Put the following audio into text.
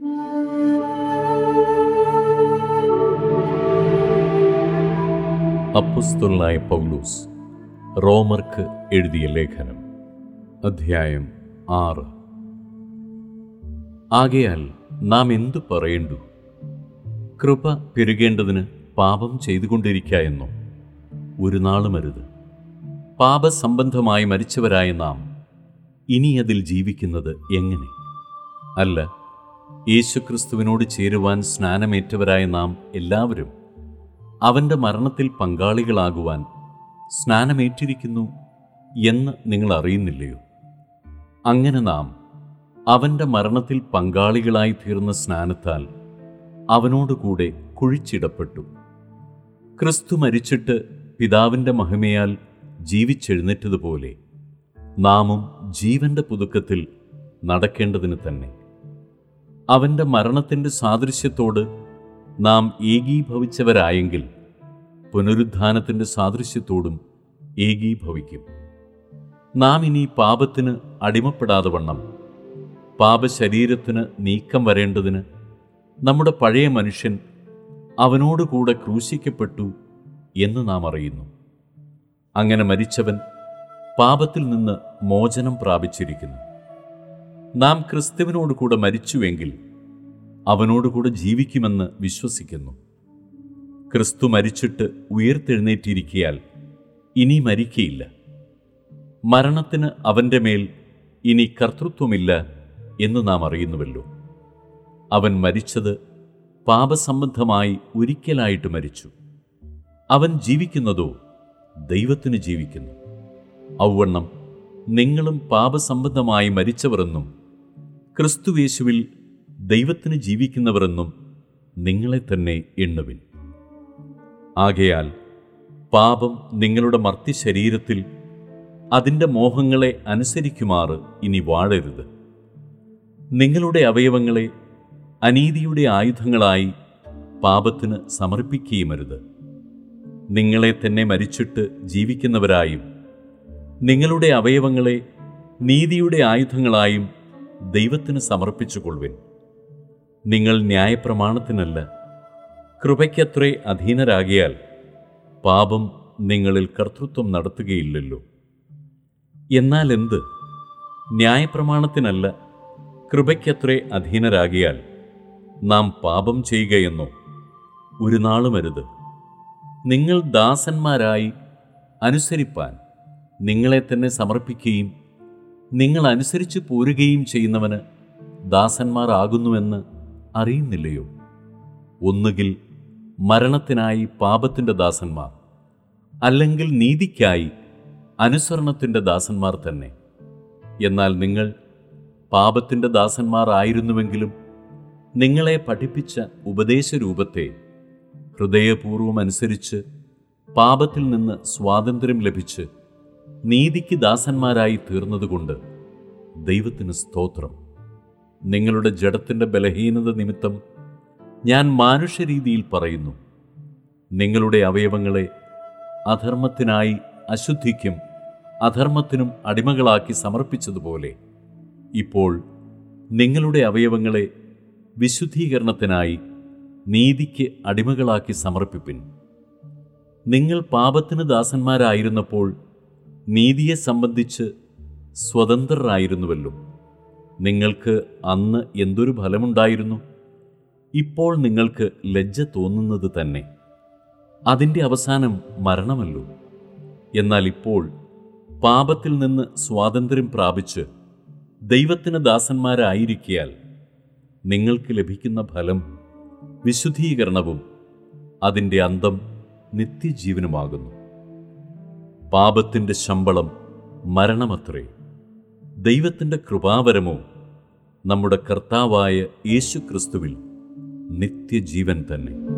അപ്പസ്തുലായ പൗലൂസ് റോമർക്ക് എഴുതിയ ലേഖനം അധ്യായം ആറ് ആകയാൽ നാം എന്തു പറയേണ്ടു കൃപ പെരുകേണ്ടതിന് പാപം ചെയ്തുകൊണ്ടിരിക്ക എന്നോ ഒരു നാളുമരുത് പാപസംബന്ധമായി മരിച്ചവരായ നാം ഇനി അതിൽ ജീവിക്കുന്നത് എങ്ങനെ അല്ല യേശുക്രിസ്തുവിനോട് ചേരുവാൻ സ്നാനമേറ്റവരായ നാം എല്ലാവരും അവൻ്റെ മരണത്തിൽ പങ്കാളികളാകുവാൻ സ്നാനമേറ്റിരിക്കുന്നു എന്ന് നിങ്ങൾ അറിയുന്നില്ലയോ അങ്ങനെ നാം അവൻ്റെ മരണത്തിൽ പങ്കാളികളായി തീർന്ന സ്നാനത്താൽ അവനോടുകൂടെ കുഴിച്ചിടപ്പെട്ടു ക്രിസ്തു മരിച്ചിട്ട് പിതാവിൻ്റെ മഹിമയാൽ ജീവിച്ചെഴുന്നേറ്റതുപോലെ നാമും ജീവന്റെ പുതുക്കത്തിൽ നടക്കേണ്ടതിന് തന്നെ അവൻ്റെ മരണത്തിൻ്റെ സാദൃശ്യത്തോട് നാം ഏകീഭവിച്ചവരായെങ്കിൽ പുനരുദ്ധാനത്തിൻ്റെ സാദൃശ്യത്തോടും ഏകീഭവിക്കും നാം ഇനി പാപത്തിന് അടിമപ്പെടാതെ വണ്ണം പാപശരീരത്തിന് നീക്കം വരേണ്ടതിന് നമ്മുടെ പഴയ മനുഷ്യൻ അവനോടുകൂടെ ക്രൂശിക്കപ്പെട്ടു എന്ന് നാം അറിയുന്നു അങ്ങനെ മരിച്ചവൻ പാപത്തിൽ നിന്ന് മോചനം പ്രാപിച്ചിരിക്കുന്നു നാം ക്രിസ്തുവിനോട് കൂടെ മരിച്ചുവെങ്കിൽ അവനോടുകൂടെ ജീവിക്കുമെന്ന് വിശ്വസിക്കുന്നു ക്രിസ്തു മരിച്ചിട്ട് ഉയർത്തെഴുന്നേറ്റിരിക്കിയാൽ ഇനി മരിക്കയില്ല മരണത്തിന് അവൻ്റെ മേൽ ഇനി കർത്തൃത്വമില്ല എന്ന് നാം അറിയുന്നുവല്ലോ അവൻ മരിച്ചത് പാപസംബന്ധമായി ഒരിക്കലായിട്ട് മരിച്ചു അവൻ ജീവിക്കുന്നതോ ദൈവത്തിന് ജീവിക്കുന്നു ഔവണ്ണം നിങ്ങളും പാപസംബന്ധമായി മരിച്ചവരെന്നും ക്രിസ്തുവേശുവിൽ ദൈവത്തിന് ജീവിക്കുന്നവരെന്നും നിങ്ങളെ തന്നെ എണ്ണുവിൻ ആകയാൽ പാപം നിങ്ങളുടെ മർത്യശരീരത്തിൽ അതിൻ്റെ മോഹങ്ങളെ അനുസരിക്കുമാറ് ഇനി വാഴരുത് നിങ്ങളുടെ അവയവങ്ങളെ അനീതിയുടെ ആയുധങ്ങളായി പാപത്തിന് സമർപ്പിക്കുകയുമരുത് നിങ്ങളെ തന്നെ മരിച്ചിട്ട് ജീവിക്കുന്നവരായും നിങ്ങളുടെ അവയവങ്ങളെ നീതിയുടെ ആയുധങ്ങളായും ദൈവത്തിന് സമർപ്പിച്ചുകൊള്ളുവിൻ നിങ്ങൾ ന്യായപ്രമാണത്തിനല്ല കൃപയ്ക്കത്രേ അധീനരാകിയാൽ പാപം നിങ്ങളിൽ കർത്തൃത്വം നടത്തുകയില്ലല്ലോ എന്നാൽ എന്ത് ന്യായപ്രമാണത്തിനല്ല കൃപയ്ക്കത്രേ അധീനരാകിയാൽ നാം പാപം ചെയ്യുകയെന്നോ ഒരു നാളുമരുത് നിങ്ങൾ ദാസന്മാരായി അനുസരിപ്പാൻ നിങ്ങളെ തന്നെ സമർപ്പിക്കുകയും നിങ്ങൾ അനുസരിച്ച് പോരുകയും ചെയ്യുന്നവന് ദാസന്മാരാകുന്നുവെന്ന് അറിയുന്നില്ലയോ ഒന്നുകിൽ മരണത്തിനായി പാപത്തിൻ്റെ ദാസന്മാർ അല്ലെങ്കിൽ നീതിക്കായി അനുസരണത്തിൻ്റെ ദാസന്മാർ തന്നെ എന്നാൽ നിങ്ങൾ പാപത്തിൻ്റെ ദാസന്മാർ ആയിരുന്നുവെങ്കിലും നിങ്ങളെ പഠിപ്പിച്ച ഉപദേശരൂപത്തെ ഹൃദയപൂർവം അനുസരിച്ച് പാപത്തിൽ നിന്ന് സ്വാതന്ത്ര്യം ലഭിച്ച് നീതിക്ക് ദാസന്മാരായി തീർന്നതുകൊണ്ട് ദൈവത്തിന് സ്തോത്രം നിങ്ങളുടെ ജഡത്തിൻ്റെ ബലഹീനത നിമിത്തം ഞാൻ മാനുഷ്യരീതിയിൽ പറയുന്നു നിങ്ങളുടെ അവയവങ്ങളെ അധർമ്മത്തിനായി അശുദ്ധിക്കും അധർമ്മത്തിനും അടിമകളാക്കി സമർപ്പിച്ചതുപോലെ ഇപ്പോൾ നിങ്ങളുടെ അവയവങ്ങളെ വിശുദ്ധീകരണത്തിനായി നീതിക്ക് അടിമകളാക്കി സമർപ്പിപ്പിൻ നിങ്ങൾ പാപത്തിന് ദാസന്മാരായിരുന്നപ്പോൾ നീതിയെ സംബന്ധിച്ച് സ്വതന്ത്രരായിരുന്നുവല്ലോ നിങ്ങൾക്ക് അന്ന് എന്തൊരു ഫലമുണ്ടായിരുന്നു ഇപ്പോൾ നിങ്ങൾക്ക് ലജ്ജ തോന്നുന്നത് തന്നെ അതിൻ്റെ അവസാനം മരണമല്ലോ എന്നാൽ ഇപ്പോൾ പാപത്തിൽ നിന്ന് സ്വാതന്ത്ര്യം പ്രാപിച്ച് ദൈവത്തിന് ദാസന്മാരായിരിക്കിയാൽ നിങ്ങൾക്ക് ലഭിക്കുന്ന ഫലം വിശുദ്ധീകരണവും അതിൻ്റെ അന്തം നിത്യജീവനുമാകുന്നു പാപത്തിൻ്റെ ശമ്പളം മരണമത്രേ ദൈവത്തിൻ്റെ കൃപാവരമോ നമ്മുടെ കർത്താവായ യേശു ക്രിസ്തുവിൽ നിത്യജീവൻ തന്നെ